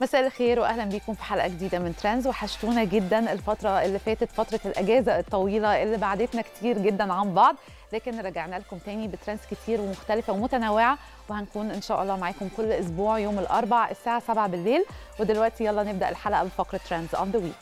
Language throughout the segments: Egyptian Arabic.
مساء الخير واهلا بيكم في حلقه جديده من ترندز وحشتونا جدا الفتره اللي فاتت فتره الاجازه الطويله اللي بعدتنا كتير جدا عن بعض لكن رجعنا لكم تاني بترندز كتير ومختلفه ومتنوعه وهنكون ان شاء الله معاكم كل اسبوع يوم الاربع الساعه 7 بالليل ودلوقتي يلا نبدا الحلقه بفقره ترندز اون ذا ويك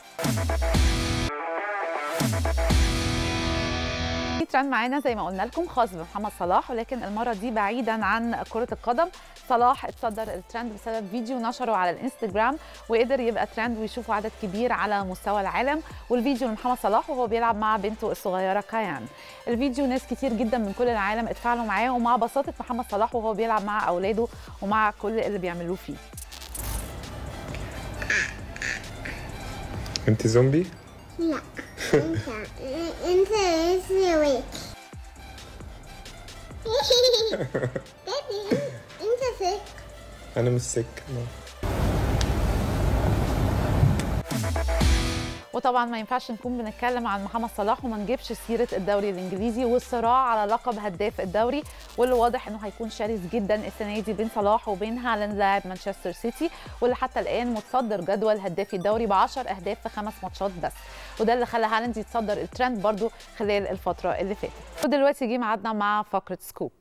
في ترند معانا زي ما قلنا لكم خاص بمحمد صلاح ولكن المره دي بعيدا عن كره القدم صلاح اتصدر الترند بسبب فيديو نشره على الانستجرام وقدر يبقى ترند ويشوفه عدد كبير على مستوى العالم والفيديو لمحمد صلاح وهو بيلعب مع بنته الصغيره كيان الفيديو ناس كتير جدا من كل العالم اتفاعلوا معاه ومع بساطه محمد صلاح وهو بيلعب مع اولاده ومع كل اللي بيعملوه فيه انت زومبي لا انت انت سويت دادي انت سك انا مش سك وطبعا ما ينفعش نكون بنتكلم عن محمد صلاح وما نجيبش سيره الدوري الانجليزي والصراع على لقب هداف الدوري واللي واضح انه هيكون شرس جدا السنه دي بين صلاح وبين هالاند لاعب مانشستر سيتي واللي حتى الان متصدر جدول هدافي الدوري ب 10 اهداف في خمس ماتشات بس وده اللي خلى هالاند يتصدر الترند برضو خلال الفتره اللي فاتت ودلوقتي جه ميعادنا مع فقره سكوب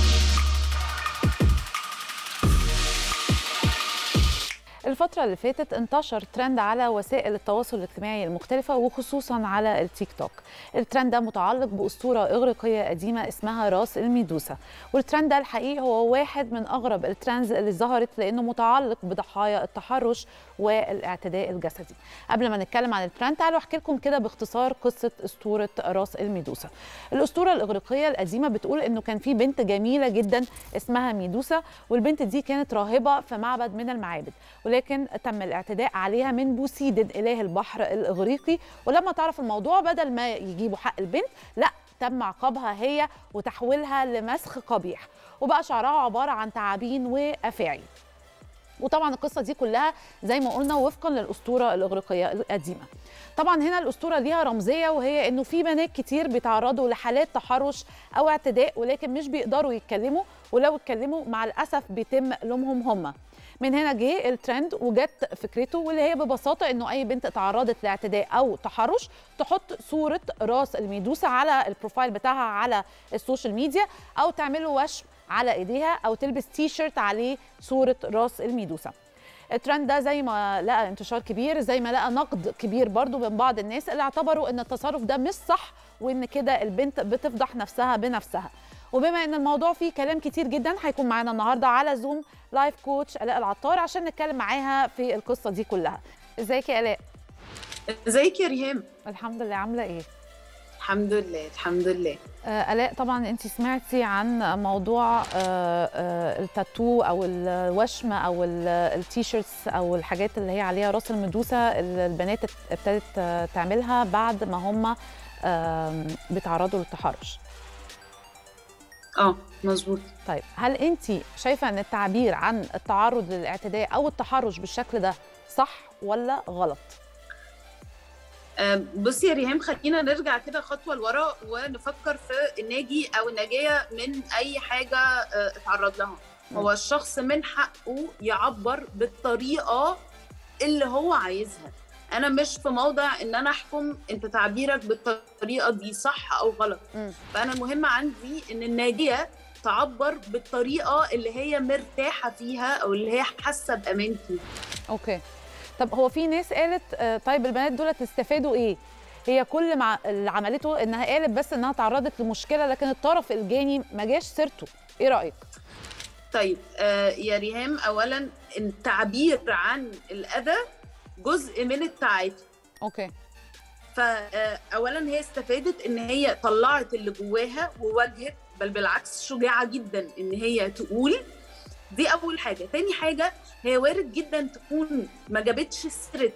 الفترة اللي فاتت انتشر ترند على وسائل التواصل الاجتماعي المختلفة وخصوصا على التيك توك الترند ده متعلق بأسطورة إغريقية قديمة اسمها راس الميدوسا والترند ده الحقيقي هو واحد من أغرب الترندز اللي ظهرت لأنه متعلق بضحايا التحرش والاعتداء الجسدي قبل ما نتكلم عن الترند تعالوا أحكي لكم كده باختصار قصة أسطورة راس الميدوسا الأسطورة الإغريقية القديمة بتقول إنه كان في بنت جميلة جدا اسمها ميدوسا والبنت دي كانت راهبة في معبد من المعابد ولكن تم الاعتداء عليها من بوسيدن اله البحر الاغريقي ولما تعرف الموضوع بدل ما يجيبوا حق البنت لا تم عقابها هي وتحويلها لمسخ قبيح وبقى شعرها عباره عن تعابين وافاعي وطبعا القصه دي كلها زي ما قلنا وفقا للاسطوره الاغريقيه القديمه طبعا هنا الاسطوره ليها رمزيه وهي انه في بنات كتير بيتعرضوا لحالات تحرش او اعتداء ولكن مش بيقدروا يتكلموا ولو اتكلموا مع الاسف بيتم لومهم هم من هنا جه الترند وجت فكرته واللي هي ببساطه انه اي بنت تعرضت لاعتداء او تحرش تحط صوره راس الميدوسا على البروفايل بتاعها على السوشيال ميديا او تعمل له وشم على ايديها او تلبس تي شيرت عليه صوره راس الميدوسا الترند ده زي ما لقى انتشار كبير زي ما لقى نقد كبير برضو من بعض الناس اللي اعتبروا ان التصرف ده مش صح وان كده البنت بتفضح نفسها بنفسها وبما ان الموضوع فيه كلام كتير جدا هيكون معانا النهارده على زوم لايف كوتش الاء العطار عشان نتكلم معاها في القصه دي كلها ازيك يا الاء ازيك يا ريهام الحمد لله عامله ايه الحمد لله الحمد لله آه الاء طبعا انت سمعتي عن موضوع آه آه التاتو او الوشم او التيشيرتس او الحاجات اللي هي عليها راس المدوسه اللي البنات ابتدت تعملها بعد ما هم بيتعرضوا للتحرش اه مظبوط طيب هل انت شايفه ان التعبير عن التعرض للاعتداء او التحرش بالشكل ده صح ولا غلط آه بصي يا ريهام خلينا نرجع كده خطوه لورا ونفكر في الناجي او الناجيه من اي حاجه آه اتعرض لها هو الشخص من حقه يعبر بالطريقه اللي هو عايزها انا مش في موضع ان انا احكم انت تعبيرك بالطريقه دي صح او غلط م. فانا المهم عندي ان الناجيه تعبر بالطريقه اللي هي مرتاحه فيها او اللي هي حاسه بامان فيها اوكي طب هو في ناس قالت طيب البنات دول استفادوا ايه هي كل مع اللي عملته انها قالت بس انها تعرضت لمشكله لكن الطرف الجاني ما جاش سيرته ايه رايك طيب آه يا ريهام اولا التعبير عن الاذى جزء من التعافي اوكي فاولا هي استفادت ان هي طلعت اللي جواها وواجهت بل بالعكس شجاعه جدا ان هي تقول دي اول حاجه تاني حاجه هي وارد جدا تكون ما جابتش سيره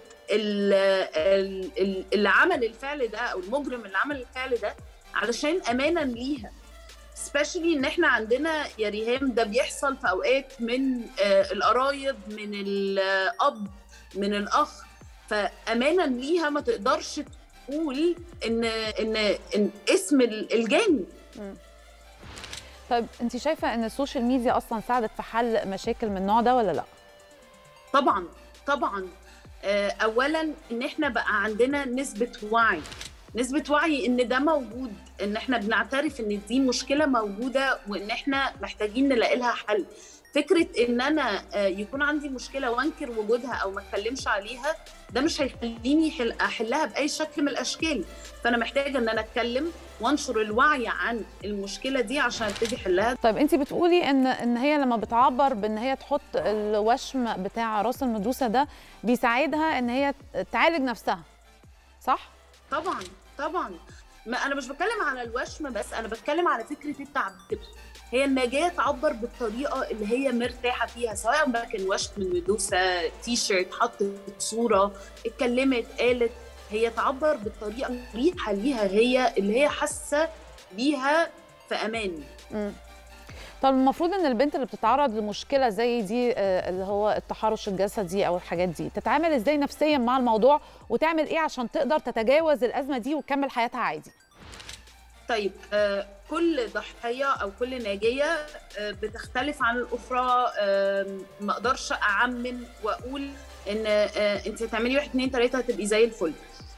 اللي عمل الفعل ده او المجرم اللي عمل الفعل ده علشان امانا ليها سبيشالي ان احنا عندنا يا ريهام ده بيحصل في اوقات من آه القرايب من الاب من الاخ فامانا ليها ما تقدرش تقول ان ان, إن اسم الجاني طيب انت شايفه ان السوشيال ميديا اصلا ساعدت في حل مشاكل من النوع ده ولا لا طبعا طبعا آه، اولا ان احنا بقى عندنا نسبه وعي نسبة وعي ان ده موجود ان احنا بنعترف ان دي مشكلة موجودة وان احنا محتاجين نلاقي لها حل فكرة ان انا آه، يكون عندي مشكلة وانكر وجودها او ما اتكلمش عليها ده مش هيخليني حل- احلها باي شكل من الاشكال فانا محتاجة ان انا اتكلم وانشر الوعي عن المشكلة دي عشان ابتدي احلها طيب انت بتقولي ان ان هي لما بتعبر بان هي تحط الوشم بتاع راس المدوسه ده بيساعدها ان هي تعالج نفسها صح طبعا طبعا ما انا مش بتكلم على الوشم بس انا بتكلم على فكره التعبير هي النجاه تعبر بالطريقه اللي هي مرتاحه فيها سواء بقى كان وشم ميدوسا تي شيرت حطت صوره اتكلمت قالت هي تعبر بالطريقه المريحه ليها هي اللي هي حاسه بيها في امان مم. طب المفروض ان البنت اللي بتتعرض لمشكله زي دي آه، اللي هو التحرش الجسدي او الحاجات دي تتعامل ازاي نفسيا مع الموضوع وتعمل ايه عشان تقدر تتجاوز الازمه دي وتكمل حياتها عادي طيب آه، كل ضحيه او كل ناجيه آه، بتختلف عن الاخرى آه، ما اقدرش اعمم واقول ان آه، انت تعملي واحد اتنين تلاته هتبقي زي الفل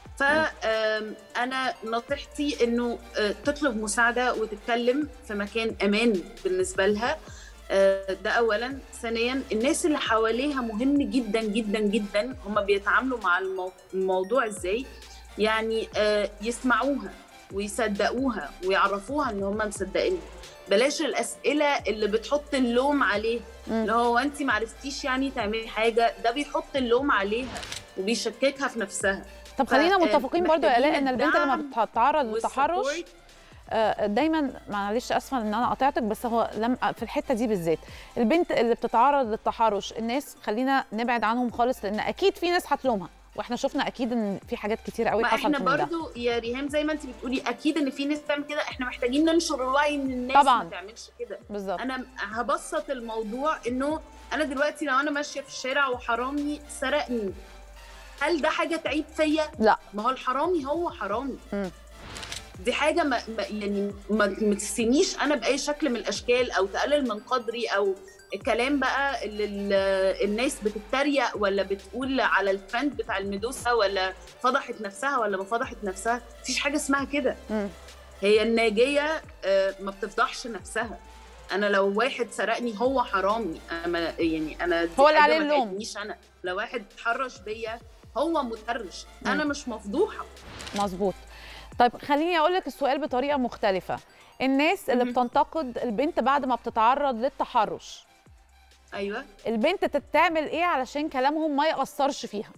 فانا نصيحتي انه آه، تطلب مساعده وتتكلم في مكان امان بالنسبه لها آه، ده اولا ثانيا الناس اللي حواليها مهم جدا جدا جدا هم بيتعاملوا مع المو- الموضوع ازاي يعني آه، يسمعوها ويصدقوها ويعرفوها ان هم مصدقينها بلاش الاسئله اللي بتحط اللوم عليه مم. اللي هو انت معرفتيش يعني تعملي حاجه ده بيحط اللوم عليها وبيشككها في نفسها طب خلينا ف- متفقين برضو يا الاء ان البنت لما الدعم بتتعرض للتحرش والسبورت آه، دايما معلش اسفه ان انا قطعتك بس هو لم في الحته دي بالذات البنت اللي بتتعرض للتحرش الناس خلينا نبعد عنهم خالص لان اكيد في ناس هتلومها واحنا شفنا اكيد ان في حاجات كتير قوي ما حصلت احنا من ده برضو يا ريهام زي ما انت بتقولي اكيد ان في ناس بتعمل كده احنا محتاجين ننشر الوعي ان الناس طبعاً. ما تعملش كده بالظبط انا هبسط الموضوع انه انا دلوقتي لو انا ماشيه في الشارع وحرامي سرقني هل ده حاجه تعيب فيا لا. ما هو الحرامي هو حرامي مم. دي حاجه ما ما- يعني ما ما تسينيش انا باي شكل من الاشكال او تقلل من قدري او الكلام بقى اللي ال- الناس بتتريق ولا بتقول على الترند بتاع الميدوسا ولا فضحت نفسها ولا ما فضحت نفسها مفيش حاجه اسمها كده مم. هي الناجيه آه، ما بتفضحش نفسها انا لو واحد سرقني هو حرامي انا ما يعني انا دي هو اللي حاجة عليه ما اللوم. تعجبنيش انا لو واحد اتحرش بيا هو متحرش انا مش مفضوحه مظبوط طيب خليني اقول لك السؤال بطريقه مختلفه الناس اللي مهم. بتنتقد البنت بعد ما بتتعرض للتحرش ايوه البنت تتعمل ايه علشان كلامهم ما ياثرش فيها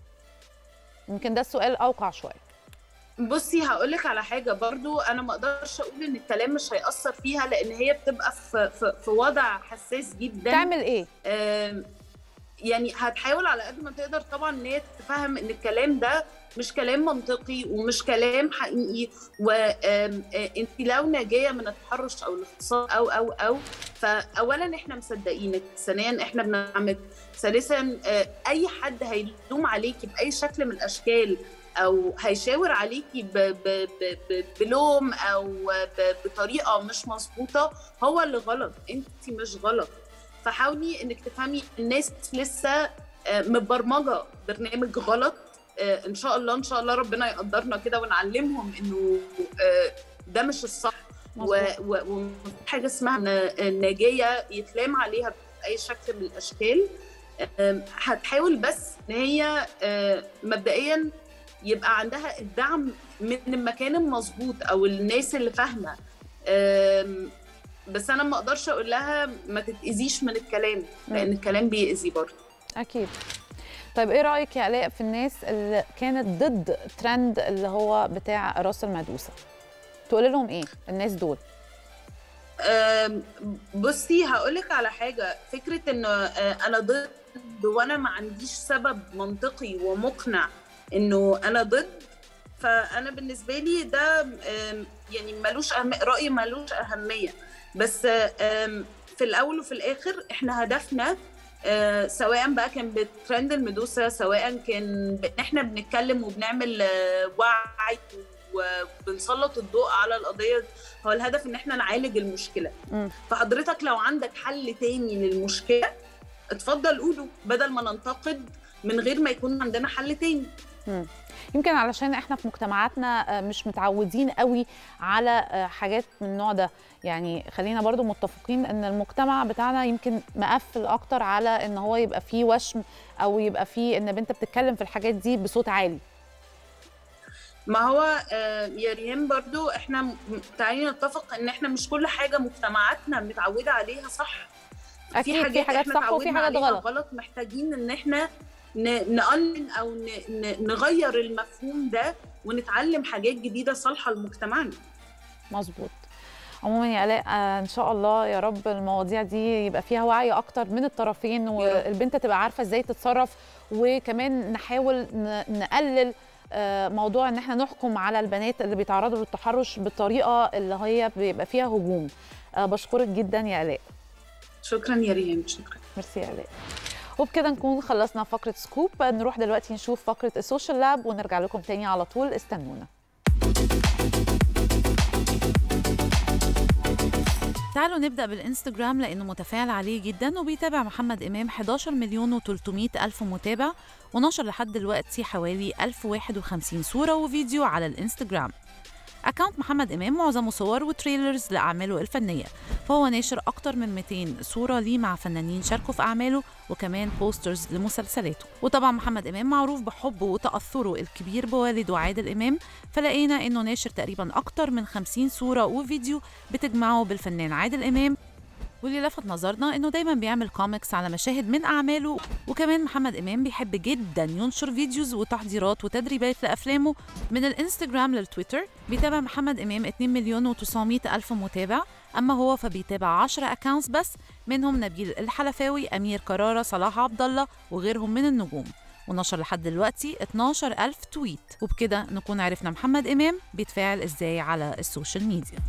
يمكن ده السؤال اوقع شويه بصي هقول لك على حاجه برضو انا ما اقدرش اقول ان الكلام مش هياثر فيها لان هي بتبقى في في, في وضع حساس جدا تعمل ايه آم، يعني هتحاول على قد ما تقدر طبعا ان هي تفهم ان الكلام ده مش كلام منطقي ومش كلام حقيقي وانت لو ناجيه من التحرش او الاغتصاب او او او فاولا احنا مصدقينك ثانيا احنا بندعمك ثالثا آه، اي حد هيلوم عليكي باي شكل من الاشكال او هيشاور عليكي ب ب ب ب بلوم او ب بطريقه مش مظبوطه هو اللي غلط انت مش غلط فحاولي انك تفهمي الناس لسه آه، متبرمجه برنامج غلط آه، ان شاء الله ان شاء الله ربنا يقدرنا كده ونعلمهم انه آه، ده مش الصح و- مظبوط. و- ومفيش حاجه اسمها ان الناجيه يتلام عليها باي شكل من الاشكال آم، هتحاول بس ان هي آه، مبدئيا يبقى عندها الدعم من المكان المظبوط او الناس اللي فاهمه آم، بس انا ما اقدرش اقول لها ما تتاذيش من الكلام لان الكلام بيأذي برضه اكيد طيب ايه رايك يا الاء في الناس اللي كانت ضد ترند اللي هو بتاع راس المدوسه تقول لهم ايه الناس دول آم، بصي هقولك على حاجة فكرة إنه آه، أنا ضد وأنا ما عنديش سبب منطقي ومقنع إنه أنا ضد فأنا بالنسبة لي ده آم، يعني ملوش أهم... رأيي ملوش أهمية بس آم، في الأول وفي الآخر إحنا هدفنا آه، سواء بقى كان بترند الميدوسا سواء كان ب- احنا بنتكلم وبنعمل آه، وعي وبنسلط الضوء على القضيه هو الهدف ان احنا نعالج المشكله مم. فحضرتك لو عندك حل تاني للمشكله اتفضل قوله بدل ما ننتقد من غير ما يكون عندنا حل تاني يمكن علشان احنا في مجتمعاتنا آه، مش متعودين قوي على آه، حاجات من النوع ده يعني خلينا برضو متفقين ان المجتمع بتاعنا يمكن مقفل اكتر على ان هو يبقى فيه وشم او يبقى فيه ان بنت بتتكلم في الحاجات دي بصوت عالي ما هو آه، يا ريم برضو احنا م- تعالي نتفق ان احنا مش كل حاجه مجتمعاتنا متعوده عليها صح اكيد في حاجات احنا صح وفي اتعودنا حاجات عليها غلط غلط محتاجين ان احنا ن- نقنن او ن- ن- نغير المفهوم ده ونتعلم حاجات جديده صالحه لمجتمعنا مظبوط عموما يا الاء آه، ان شاء الله يا رب المواضيع دي يبقى فيها وعي اكتر من الطرفين والبنت تبقى عارفه ازاي تتصرف وكمان نحاول ن- نقلل آه، موضوع ان احنا نحكم على البنات اللي بيتعرضوا للتحرش بالطريقه اللي هي بيبقى فيها هجوم آه، بشكرك جدا يا الاء شكرا يا ريم شكرا ميرسي يا الاء وبكده نكون خلصنا فقره سكوب نروح دلوقتي نشوف فقره السوشيال لاب ونرجع لكم تاني على طول استنونا تعالوا نبدأ بالإنستجرام لأنه متفاعل عليه جدا وبيتابع محمد إمام 11 مليون و300 ألف متابع ونشر لحد دلوقتي حوالي 1051 صورة وفيديو على الإنستجرام أكاونت محمد إمام معظمه صور وتريلرز لأعماله الفنية فهو ناشر أكتر من 200 صورة ليه مع فنانين شاركوا في أعماله وكمان بوسترز لمسلسلاته وطبعا محمد إمام معروف بحبه وتأثره الكبير بوالده عادل إمام فلقينا إنه ناشر تقريبا أكتر من 50 صورة وفيديو بتجمعه بالفنان عادل إمام واللي لفت نظرنا انه دايما بيعمل كوميكس على مشاهد من اعماله وكمان محمد امام بيحب جدا ينشر فيديوز وتحضيرات وتدريبات لافلامه من الانستجرام للتويتر بيتابع محمد امام 2 مليون و900 الف متابع اما هو فبيتابع 10 اكاونتس بس منهم نبيل الحلفاوي امير كراره صلاح عبد الله وغيرهم من النجوم ونشر لحد دلوقتي 12 ألف تويت وبكده نكون عرفنا محمد إمام بيتفاعل إزاي على السوشيال ميديا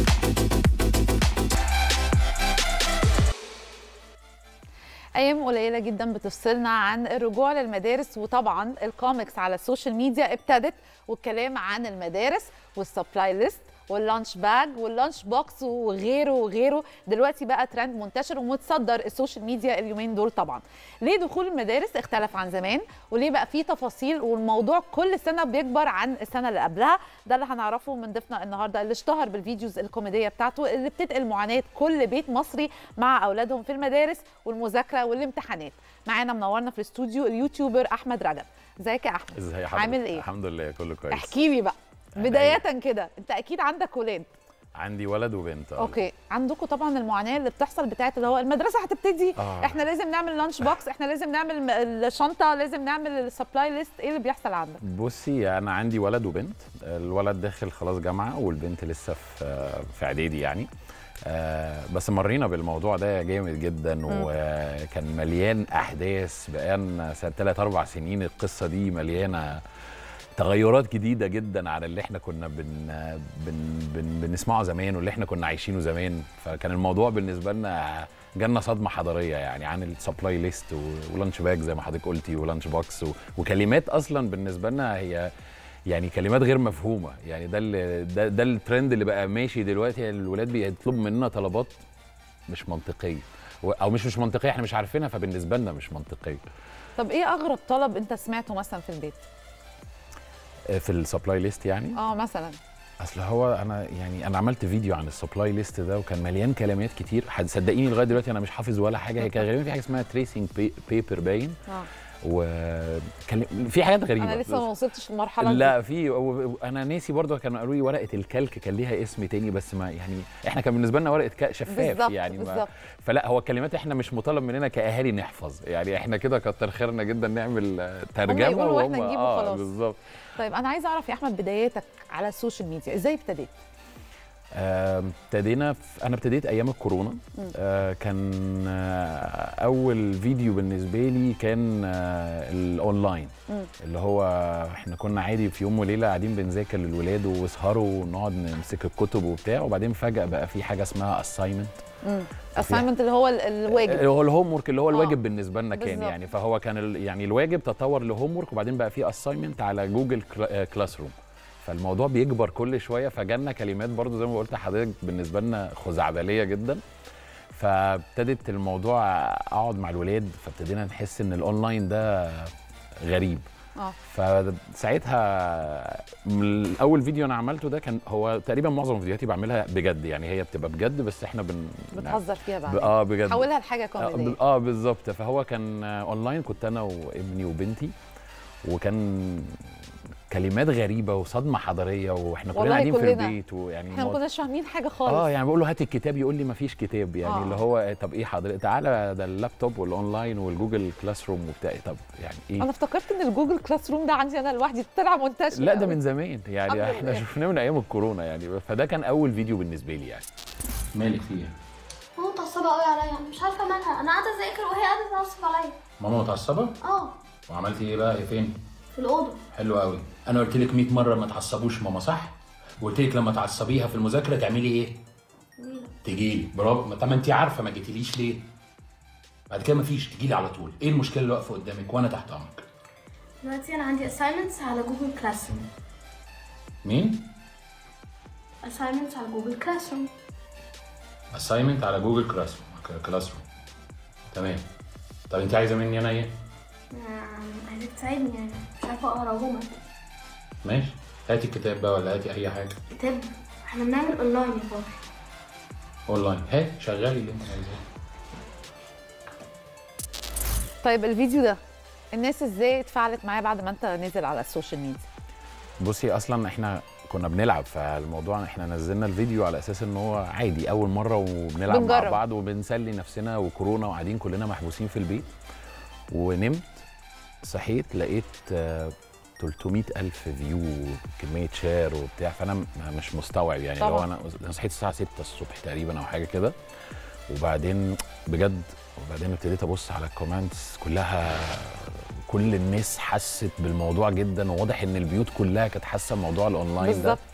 ايام قليله جدا بتفصلنا عن الرجوع للمدارس وطبعا الكوميكس على السوشيال ميديا ابتدت والكلام عن المدارس والسبلاي ليست واللانش باج واللانش بوكس وغيره وغيره دلوقتي بقى ترند منتشر ومتصدر السوشيال ميديا اليومين دول طبعا ليه دخول المدارس اختلف عن زمان وليه بقى فيه تفاصيل والموضوع كل سنه بيكبر عن السنه اللي قبلها ده اللي هنعرفه من ضيفنا النهارده اللي اشتهر بالفيديوز الكوميديه بتاعته اللي بتنقل معاناه كل بيت مصري مع اولادهم في المدارس والمذاكره والامتحانات معانا منورنا في الاستوديو اليوتيوبر احمد رجب ازيك يا احمد ازاي حضرتك عامل ايه الحمد لله كله كويس احكي لي بقى عينيا. بدايه كده انت اكيد عندك ولاد عندي ولد وبنت آه. اوكي عندكم طبعا المعاناه اللي بتحصل بتاعت اللي هو المدرسه هتبتدي آه. احنا لازم نعمل لانش بوكس احنا لازم نعمل م- الشنطه لازم نعمل السبلاي ليست ايه اللي بيحصل عندك بصي انا عندي ولد وبنت الولد داخل خلاص جامعه والبنت لسه في في اعدادي يعني آه، بس مرينا بالموضوع ده جامد جدا وكان مليان احداث بقالنا سنه ثلاث اربع سنين القصه دي مليانه تغيرات جديده جدا على اللي احنا كنا بن بن بن بنسمعه زمان واللي احنا كنا عايشينه زمان فكان الموضوع بالنسبه لنا جالنا صدمه حضاريه يعني عن السبلاي ليست ولانش باج زي ما حضرتك قلتي ولانش بوكس و- وكلمات اصلا بالنسبه لنا هي يعني كلمات غير مفهومه يعني ده اللي ده, ده الترند اللي بقى ماشي دلوقتي الولاد بيطلبوا مننا طلبات مش منطقيه و- او مش مش منطقيه احنا مش عارفينها فبالنسبه لنا مش منطقيه طب ايه اغرب طلب انت سمعته مثلا في البيت آه، في السبلاي ليست يعني اه مثلا اصل هو انا يعني انا عملت فيديو عن السبلاي ليست ده وكان مليان كلمات كتير حد صدقيني لغايه دلوقتي انا مش حافظ ولا حاجه هي كان غالبا في حاجه اسمها تريسنج بيبر باين اه وكان في حاجات غريبه انا لسه ما بس- وصلتش للمرحله دي لا في و- انا ناسي برضه كانوا قالوا لي ورقه الكلك كان ليها اسم تاني بس ما يعني احنا كان بالنسبه لنا ورقه ك- شفاف بالظبط يعني ما بالظبط فلا هو الكلمات احنا مش مطالب مننا كاهالي نحفظ يعني احنا كده كتر خيرنا جدا نعمل آه، ترجمه يقولوا وإحنا وهم- نجيب اه وخلاص. بالظبط طيب انا عايزه اعرف يا احمد بداياتك على السوشيال ميديا ازاي ابتديت آه، ابتدينا في انا ابتديت ايام الكورونا آه، كان آه، اول فيديو بالنسبه لي كان آه، الاونلاين مم. اللي هو احنا كنا عادي في يوم وليله قاعدين بنذاكر للولاد وسهروا ونقعد نمسك الكتب وبتاع وبعدين فجاه بقى في حاجه اسمها اساينمنت اساينمنت اللي هو ال- الواجب هو الهوم ورك اللي هو آه. الواجب بالنسبه لنا كان بالظبط. يعني فهو كان ال- يعني الواجب تطور لهوم ورك وبعدين بقى في اساينمنت على جوجل كلاس روم فالموضوع بيكبر كل شويه فجالنا كلمات برضو زي ما قلت لحضرتك بالنسبه لنا خزعبليه جدا فابتدت الموضوع اقعد مع الولاد فابتدينا نحس ان الاونلاين ده غريب اه فساعتها من اول فيديو انا عملته ده كان هو تقريبا معظم فيديوهاتي بعملها بجد يعني هي بتبقى بجد بس احنا بن بتهزر فيها ب- بعد اه بجد حولها لحاجه اه كوميديه ب- اه بالظبط فهو كان آه، اونلاين كنت انا وابني وبنتي وكان كلمات غريبه وصدمه حضاريه واحنا كلنا والله قاعدين في كلنا. البيت ويعني احنا ما الموضوع- كناش فاهمين حاجه خالص اه يعني بقول له هات الكتاب يقول لي ما فيش كتاب يعني آه. آه. اللي هو طب ايه حضرتك تعالى ده اللابتوب والاونلاين والجوجل كلاس روم وبتاع طب يعني ايه انا افتكرت ان الجوجل كلاس روم ده عندي انا لوحدي طلع منتشر لا ده أوي. من زمان الحمد يعني احنا لله. شفناه من ايام الكورونا يعني فده كان اول فيديو بالنسبه لي يعني مالك فيه ماما متعصبة قوي عليا مش عارفة مالها أنا قاعدة أذاكر وهي قاعدة تعصب عليا ماما متعصبه اه وعملتي ايه بقى إيه فين في الأوضة حلو قوي انا قلت لك 100 مره ما تعصبوش ماما صح وقلت لك لما تعصبيها في المذاكره تعملي ايه جميلة تجي لي برافو ما- طب ما انت عارفه ما جيتيليش ليه بعد كده مفيش تجي لي على طول ايه المشكله اللي واقفه قدامك وانا تحت امرك دلوقتي أنا عندي assignments على جوجل كلاس روم مين assignments على جوجل كلاس روم اساينمنت على جوجل كلاس روم كلاس روم تمام طب انت عايزه مني انا ايه عايزك تساعدني يعني مش عارفة أقراهما ماشي هاتي الكتاب بقى ولا هاتي اي حاجه كتاب احنا بنعمل أونلاين يا بابا اونلاين هات شغلي اللي انت عايزاه طيب الفيديو ده الناس ازاي اتفاعلت معاه بعد ما انت نزل على السوشيال ميديا بصي اصلا احنا كنا بنلعب فالموضوع احنا نزلنا الفيديو على اساس ان هو عادي اول مره وبنلعب مع بنجرب. بعض وبنسلي نفسنا وكورونا وقاعدين كلنا محبوسين في البيت ونمت صحيت لقيت آه، 300 ألف فيو كمية شير وبتاع فأنا م- مش مستوعب يعني لو طبعاً. أنا أنا صحيت الساعة 6 الصبح تقريبا أو حاجة كده وبعدين بجد وبعدين ابتديت أبص على الكومنتس كلها كل الناس حست بالموضوع جدا وواضح ان البيوت كلها كانت حاسه بموضوع الاونلاين ده بالظبط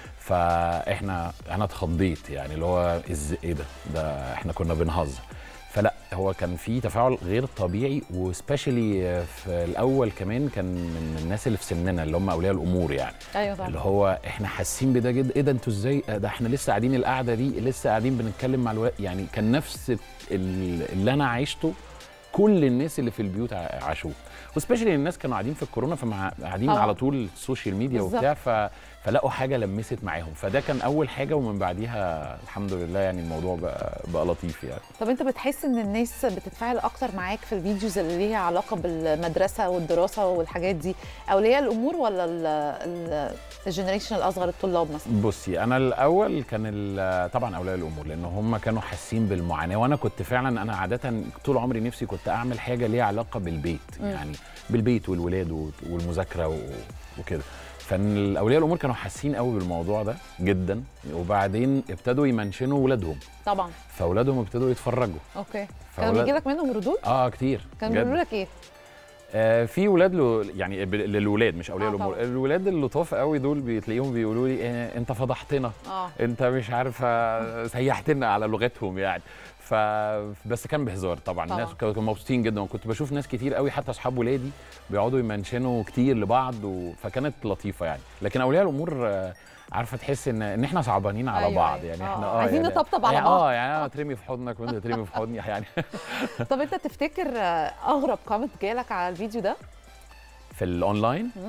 فاحنا انا اتخضيت يعني اللي هو إز... ايه ده ده احنا كنا بنهزر فلا هو كان في تفاعل غير طبيعي وسبيشالي في الاول كمان كان من الناس اللي في سننا اللي هم اولياء الامور يعني ايوه اللي طبعا هو احنا حاسين بده جدا ايه ده انتوا ازاي ده احنا لسه قاعدين القعده دي لسه قاعدين بنتكلم مع الوقت يعني كان نفس ال- اللي انا عشته كل الناس اللي في البيوت ع- عاشوه وسبيشالي الناس كانوا قاعدين في الكورونا فقاعدين طبعاً. على طول السوشيال ميديا بالظبط. وبتاع ف... فلقوا حاجه لمست معاهم فده كان اول حاجه ومن بعديها الحمد لله يعني الموضوع بقى, بقى لطيف يعني طب انت بتحس ان الناس بتتفاعل اكتر معاك في الفيديوز اللي ليها علاقه بالمدرسه والدراسه والحاجات دي اولياء الامور ولا الجنريشن الاصغر الطلاب مثلا بصي انا الاول كان ال- طبعا اولياء الامور لان هم كانوا حاسين بالمعاناه وانا كنت فعلا انا عاده طول عمري نفسي كنت اعمل حاجه ليها علاقه بالبيت مم. يعني بالبيت والولاد و- والمذاكره و- وكده فالاولياء الامور كانوا حاسين قوي بالموضوع ده جدا وبعدين ابتدوا يمنشنوا ولادهم طبعا فاولادهم ابتدوا يتفرجوا اوكي كانوا فأولاد- بيجي لك منهم ردود اه كتير كانوا بجد. بيقولوا لك ايه آه في ولاد له يعني ب- للولاد مش اولياء آه الامور طبعاً. الولاد اللطاف قوي دول بتلاقيهم بيقولوا لي آه انت فضحتنا اه انت مش عارفه سيحتنا على لغتهم يعني ف بس كان بهزار طبعا طبعاً. الناس كانوا مبسوطين جدا وكنت بشوف ناس كتير قوي حتى اصحاب ولادي بيقعدوا يمنشنوا كتير لبعض و... فكانت لطيفه يعني لكن اولياء الامور آه، عارفه تحس ان ان احنا صعبانين على أيوة، بعض أيوة. يعني آه، احنا آه. عايزين يعني نطبطب على يعني بعض. اه يعني انا اترمي في حضنك وانت ترمي في حضني يعني طب انت تفتكر آه، اغرب كومنت جالك على الفيديو ده في الاونلاين مم.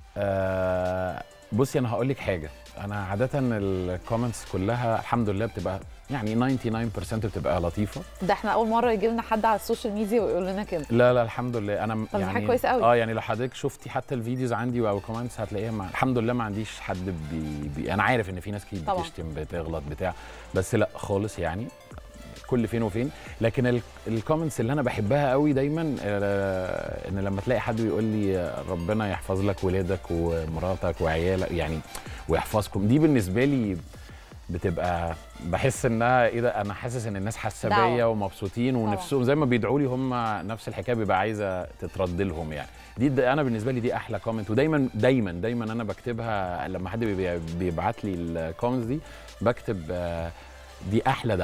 آه بصي انا هقول لك حاجه انا عاده الكومنتس كلها الحمد لله بتبقى يعني 99% بتبقى لطيفه ده احنا اول مره يجي لنا حد على السوشيال ميديا ويقول لنا كده لا لا الحمد لله انا طب دي يعني حاجة كويسة قوي. اه يعني لو حضرتك شفتي حتى الفيديوز عندي او الكومنتس هتلاقيها مع... الحمد لله ما عنديش حد بي... بي... انا عارف ان في ناس كتير طبعاً. بتشتم بتغلط بتاع بس لا خالص يعني كل فين وفين لكن ال- الكومنتس اللي انا بحبها قوي دايما آه، ان لما تلاقي حد بيقول لي آه، ربنا يحفظ لك ولادك ومراتك وعيالك يعني ويحفظكم دي بالنسبه لي بتبقى بحس انها ايه ده انا حاسس ان الناس حاسه دعوة. بيا ومبسوطين طبعا. ونفسهم زي ما بيدعوا لي هم نفس الحكايه بيبقى عايزه تترد لهم يعني دي د- انا بالنسبه لي دي احلى كومنت ودايما دايما دايما انا بكتبها لما حد بيبي- بيبعت لي الكومنتس دي بكتب آه، دي احلى دعوه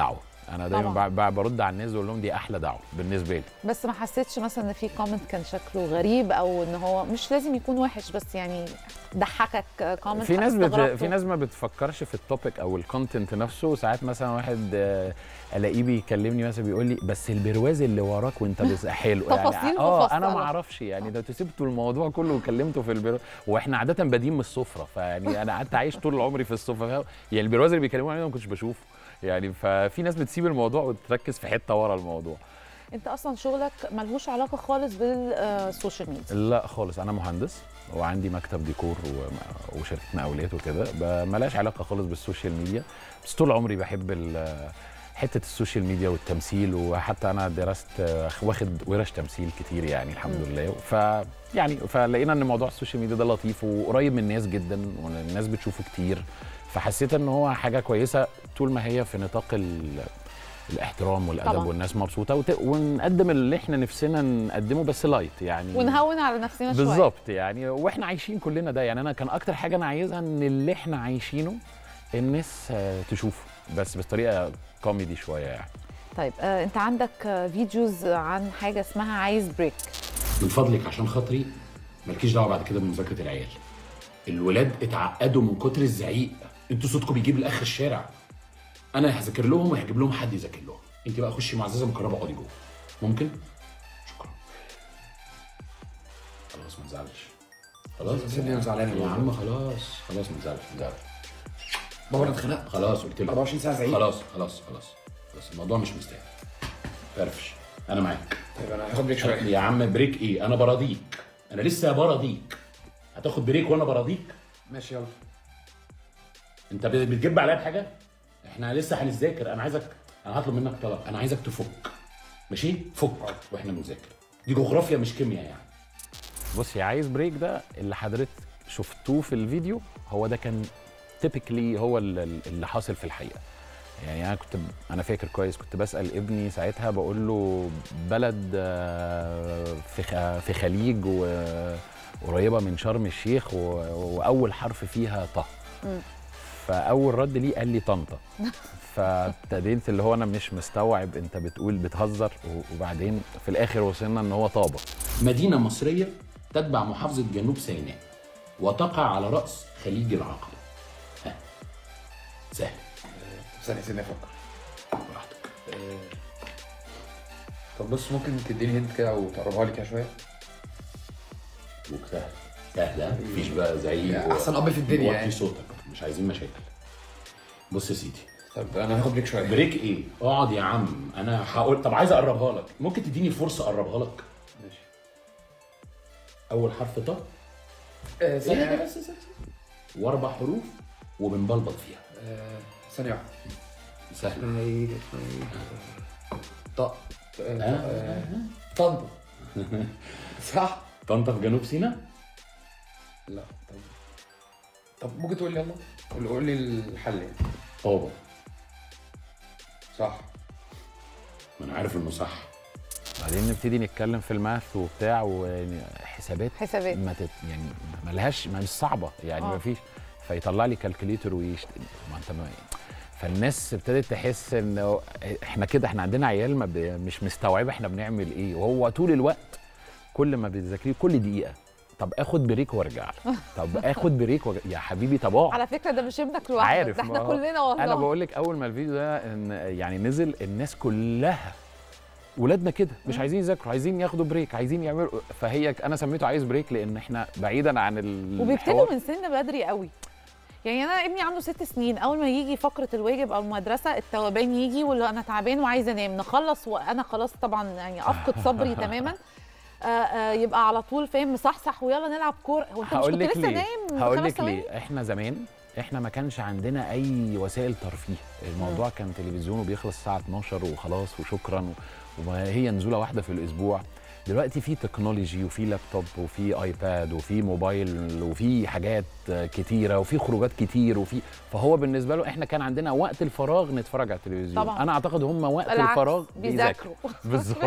انا دايما طبعاً. ب- ب- برد على الناس واقول لهم دي احلى دعوه بالنسبه لي بس ما حسيتش مثلا ان في كومنت كان شكله غريب او ان هو مش لازم يكون وحش بس يعني ضحكك كومنت في ناس بت... في ناس ما بتفكرش في التوبيك او الكونتنت نفسه ساعات مثلا واحد آه، الاقيه بيكلمني مثلا بيقول لي بس البرواز اللي وراك وانت بس حلو تفاصيل اه انا ما مفصلة. اعرفش يعني ده انتوا سبتوا الموضوع كله وكلمته في البرواز واحنا عاده بادئين من السفره فيعني انا قعدت عايش طول عمري في السفره يعني البرواز اللي بيكلموني عليه ما كنتش بشوفه يعني ففي ناس بتسيب الموضوع وتركز في حته ورا الموضوع انت اصلا شغلك ملهوش علاقه خالص بالسوشيال ميديا لا خالص انا مهندس وعندي مكتب ديكور و- وشركه مقاولات وكده ب- ملهاش علاقه خالص بالسوشيال ميديا بس طول عمري بحب ال- حته السوشيال ميديا والتمثيل وحتى انا درست واخد ورش تمثيل كتير يعني الحمد لله ف يعني فلقينا ان موضوع السوشيال ميديا ده لطيف وقريب من الناس جدا والناس بتشوفه كتير فحسيت ان هو حاجه كويسه طول ما هي في نطاق ال- الاحترام والادب طبعاً. والناس مبسوطه وت... ونقدم اللي احنا نفسنا نقدمه بس لايت يعني ونهون على نفسنا شويه بالظبط يعني واحنا عايشين كلنا ده يعني انا كان اكتر حاجه انا عايزها ان اللي احنا عايشينه الناس آه، تشوفه بس بطريقه كوميدي شويه يعني طيب آه انت عندك آه، فيديوز عن حاجه اسمها عايز بريك من فضلك عشان خاطري مالكيش دعوه بعد كده بمذاكره العيال الولاد اتعقدوا من كتر الزعيق انتوا صوتكم بيجيب لاخر الشارع انا هذاكر لهم وهجيب لهم حد يذاكر لهم انت بقى خشي معززه مكرمه اقعدي جوه ممكن شكرا خلاص ما تزعلش خلاص سيبني انا زعلان يا عم خلاص خلاص ما تزعلش ما تزعلش بابا انا اتخنقت خلاص قلت لك 24 ساعه زعيق خلاص خلاص خلاص خلاص الموضوع مش مستاهل فرفش انا معاك طيب انا هاخد بريك شويه يا عم بريك ايه انا براضيك انا لسه براضيك هتاخد بريك وانا براضيك ماشي يلا انت بت- بتجيب عليا بحاجه احنا لسه هنذاكر انا عايزك انا هطلب منك طلب انا عايزك تفك ماشي فك واحنا بنذاكر دي جغرافيا مش كيمياء يعني بصي عايز بريك ده اللي حضرتك شفتوه في الفيديو هو ده كان تيبيكلي هو ال- اللي حاصل في الحقيقه يعني انا كنت انا فاكر كويس كنت بسال ابني ساعتها بقول له بلد آه، في خ- في خليج وقريبه من شرم الشيخ و- واول حرف فيها طه فاول رد ليه قال لي طنطا فابتديت اللي هو انا مش مستوعب انت بتقول بتهزر و- وبعدين في الاخر وصلنا ان هو طابه مدينه مصريه تتبع محافظه جنوب سيناء وتقع على راس خليج العقبه ها سهل ثانيه سيبني افكر براحتك طب بص ممكن تديني هنت كده وتقربها لي كده شويه سهل سهل ها مفيش بقى زعيق يعني أحسن أب في الدنيا وطي يعني. صوتك مش عايزين مشاكل بص يا سيدي طب انا هاخد بريك شويه بريك ايه؟ اقعد يا عم انا هقول طب عايز اقربها لك ممكن تديني فرصه اقربها لك ماشي اول حرف طه آه، ايه ثانيه ده بس بس بس. واربع حروف وبنبلبط فيها آه، ثانيه واحده سهل اسمها ايه اسمها ايه طق آه، آه، طنطا صح طنطا في جنوب سيناء لا طب طب ممكن تقول لي يلا قول قول لي الحل يعني طابه صح ما انا عارف انه صح بعدين نبتدي نتكلم في الماث وبتاع وحسابات حسابات. ما تت يعني ما لهاش ما مش صعبه يعني آه. ما فيش فيطلع لي كالكوليتر ويشت ما انت ما فالناس ابتدت تحس ان احنا كده احنا عندنا عيال ما ب... مش مستوعبه احنا بنعمل ايه وهو طول الوقت كل ما بتذاكريه كل دقيقه طب اخد بريك وارجع لك. طب اخد بريك وارجع. يا حبيبي طب اقعد على فكره ده مش ابنك لوحدك عارف ده احنا ما هو- كلنا والله انا بقول لك اول ما الفيديو ده إن يعني نزل الناس كلها ولادنا كده مش عايزين يذاكروا عايزين ياخدوا بريك عايزين يعملوا فهي انا سميته عايز بريك لان احنا بعيدا عن ال وبيبتدوا من سن بدري قوي يعني انا ابني عنده ست سنين اول ما يجي فقره الواجب او المدرسه التوابان يجي ولا انا تعبان وعايزه انام نخلص وانا خلاص طبعا يعني افقد صبري تماما آه آه يبقى على طول فاهم مصحصح ويلا نلعب كوره هو انت مش هقول كنت لك لسه ليه نايم من هقول خمس لك ثواني؟ ليه احنا زمان احنا ما كانش عندنا اي وسائل ترفيه الموضوع كان تلفزيون وبيخلص الساعه 12 وخلاص وشكرا و- وهي نزوله واحده في الاسبوع دلوقتي في تكنولوجي وفي لابتوب وفي ايباد وفي موبايل وفي حاجات كتيره وفي خروجات كتير وفي فهو بالنسبه له احنا كان عندنا وقت الفراغ نتفرج على التلفزيون طبعاً. انا اعتقد هم وقت بالعكس، الفراغ بيذاكروا. بالظبط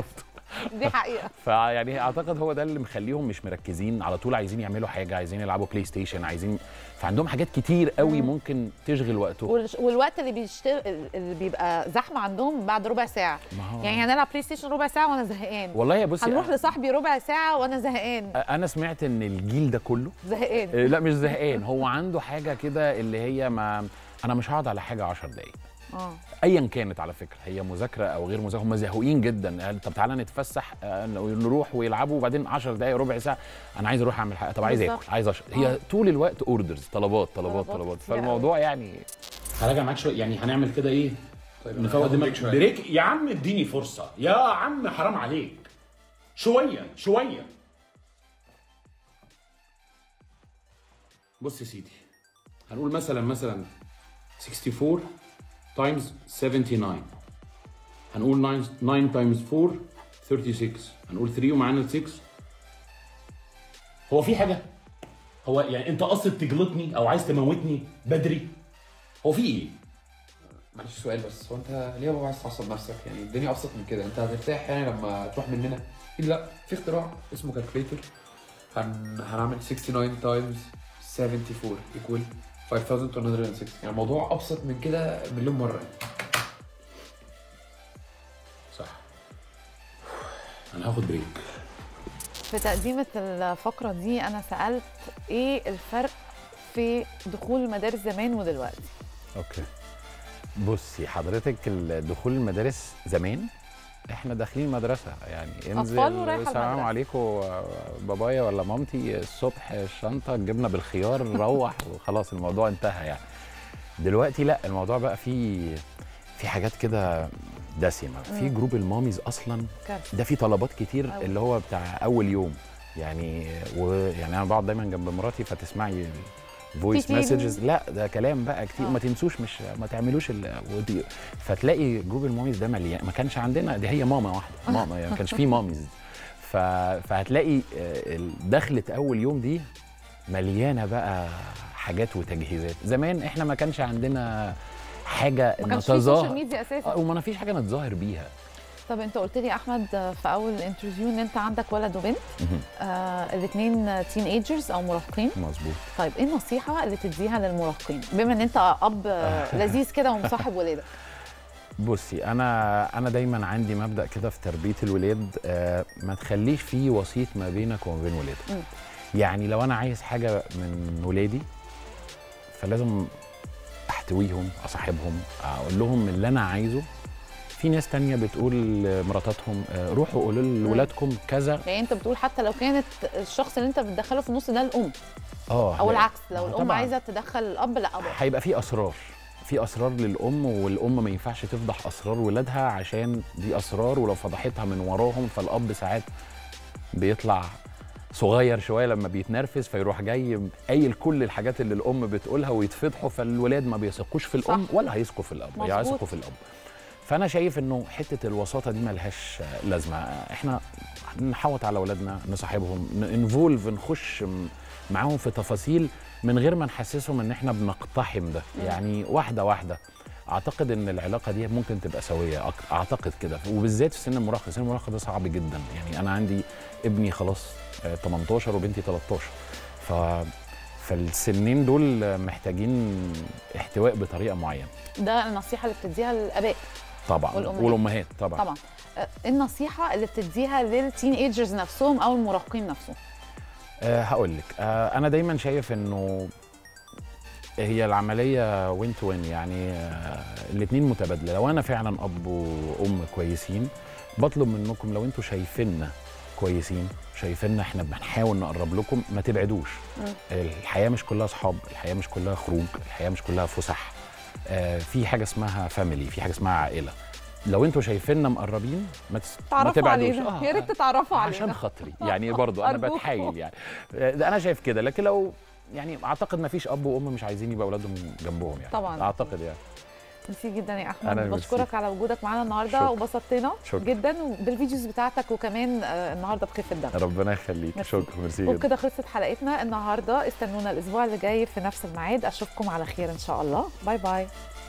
دي حقيقه فيعني اعتقد هو ده اللي مخليهم مش مركزين على طول عايزين يعملوا حاجه عايزين يلعبوا بلاي ستيشن عايزين فعندهم حاجات كتير قوي ممكن تشغل وقتهم والش- والوقت اللي بيشتغل اللي بيبقى زحمه عندهم بعد ربع ساعه ما هو- يعني هنلعب بلاي ستيشن ربع ساعه وانا زهقان والله يا بصي هنروح لصاحبي ربع ساعه وانا زهقان انا سمعت ان الجيل ده كله زهقان آه، لا مش زهقان هو عنده حاجه كده اللي هي ما انا مش هقعد على حاجه 10 دقايق اه ايا كانت على فكره هي مذاكره او غير مذاكره هم زهقين جدا قال طب تعالى نتفسح آه، نروح ويلعبوا وبعدين 10 دقائق ربع ساعه انا عايز اروح اعمل حاجه طب عايز بالظبط. اكل عايز اشرب هي طول الوقت اوردرز طلبات طلبات طلبات طلبات كتير فالموضوع يعني هراجع معاك شويه يعني هنعمل كده ايه طيب نفوق هاخد دماغ بريك شوية. بريك يا عم اديني فرصه يا عم حرام عليك شويه شويه بص يا سيدي هنقول مثلا مثلا 64 تايمز 79 هنقول 9 9 تايمز 4 36 هنقول 3 ومعانا 6 هو في حاجه هو يعني انت قصد تجلطني او عايز تموتني بدري هو في ايه معلش سؤال بس هو انت ليه يا بابا عايز تعصب نفسك يعني الدنيا ابسط من كده انت هترتاح يعني لما تروح مننا اكيد لا في اختراع اسمه كالكوليتر هن... هنعمل 69 تايمز 74 ايكوال 5206 يعني الموضوع ابسط من كده مليون مره صح انا هاخد بريك في تقديمة الفقرة دي أنا سألت إيه الفرق في دخول المدارس زمان ودلوقتي اوكي بصي حضرتك الدخول المدارس زمان احنا داخلين مدرسه يعني انزل أطفال ورايحة السلام المدرسة. عليكم بابايا ولا مامتي الصبح الشنطه الجبنه بالخيار روح وخلاص الموضوع انتهى يعني دلوقتي لا الموضوع بقى فيه في حاجات كده دسمه في جروب الماميز اصلا كارثة ده في طلبات كتير أوي. اللي هو بتاع اول يوم يعني ويعني انا بقعد دايما جنب مراتي فتسمعي فويس كتير. مسجز لا ده كلام بقى كتير آه. ما تنسوش مش ما تعملوش ال... ودي فتلاقي جروب الماميز ده مليان ما كانش عندنا دي هي ماما واحده ماما يعني ما كانش في ماميز ف... فهتلاقي آه، ال- دخلة اول يوم دي مليانه بقى حاجات وتجهيزات زمان احنا ما كانش عندنا حاجه ما كانش في سوشيال نتظاهر ميديا آه، أساسا وما فيش حاجه نتظاهر بيها طب أنت قلت لي يا أحمد في أول الانترفيو إن أنت عندك ولد وبنت مهم. آه الاثنين تين ايجرز أو مراهقين مظبوط طيب إيه النصيحة اللي تديها للمراهقين بما إن أنت أب آه، لذيذ كده ومصاحب ولادك بصي انا انا دايما عندي مبدا كده في تربيه الولاد آه ما تخليش فيه وسيط ما بينك وما بين ولادك مم. يعني لو انا عايز حاجه من ولادي فلازم احتويهم اصاحبهم اقول لهم اللي انا عايزه في ناس تانية بتقول لمراتاتهم آه، روحوا قولوا لولادكم كذا يعني أنت بتقول حتى لو كانت الشخص اللي أنت بتدخله في النص ده الأم اه أو لا. العكس لو ما هو الأم طبعاً. عايزة تدخل الأب لا أبا هيبقى في اسرار في اسرار للام والام ما ينفعش تفضح اسرار ولادها عشان دي اسرار ولو فضحتها من وراهم فالاب ساعات بيطلع صغير شويه لما بيتنرفز فيروح جاي قايل كل الحاجات اللي الام بتقولها ويتفضحوا فالولاد ما بيثقوش في الام صح. ولا هيثقوا في الاب مظبوط. هيثقوا في الاب فانا شايف انه حته الوساطه دي ملهاش لازمه احنا نحوط على اولادنا نصاحبهم انفولف نخش م- معاهم في تفاصيل من غير ما نحسسهم ان احنا بنقتحم ده يعني واحده واحده اعتقد ان العلاقه دي ممكن تبقى سويه أك- اعتقد كده وبالذات في سن المراهقه سن المراهقه ده صعب جدا يعني انا عندي ابني خلاص آه، 18 وبنتي 13 ف فالسنين دول محتاجين احتواء بطريقه معينه ده النصيحة اللي بتديها للآباء طبعا والأمهات. والامهات طبعا, طبعا آه، النصيحة اللي بتديها للتين ايجرز نفسهم أو المراهقين نفسهم أه هقول لك أه انا دايما شايف انه هي العمليه وين تو وين يعني أه الاثنين متبادله لو انا فعلا اب وام كويسين بطلب منكم لو انتوا شايفيننا كويسين شايفيننا احنا بنحاول نقرب لكم ما تبعدوش الحياه مش كلها اصحاب الحياه مش كلها خروج الحياه مش كلها فسح آه في حاجه اسمها فاميلي في حاجه اسمها عائله لو انتوا شايفيننا مقربين ما, تس... ما تعرفوا تبعدوش علينا يا ريت تتعرفوا عشان علينا خاطري يعني برضو انا أرجوكوا. بتحايل يعني آه، ده انا شايف كده لكن لو يعني اعتقد ما فيش اب وام مش عايزين يبقى اولادهم جنبهم يعني طبعاً. اعتقد يعني ميرسي جدا يا احمد أنا ميرسي. بشكرك على وجودك معانا النهارده شكرا. وبسطتنا شكرا. جدا بالفيديوز بتاعتك وكمان آه، النهارده بخفه الدم ربنا يخليك ميرسي. شكرا ميرسي جدا وبكده خلصت حلقتنا النهارده استنونا الاسبوع اللي جاي في نفس الميعاد اشوفكم على خير ان شاء الله باي باي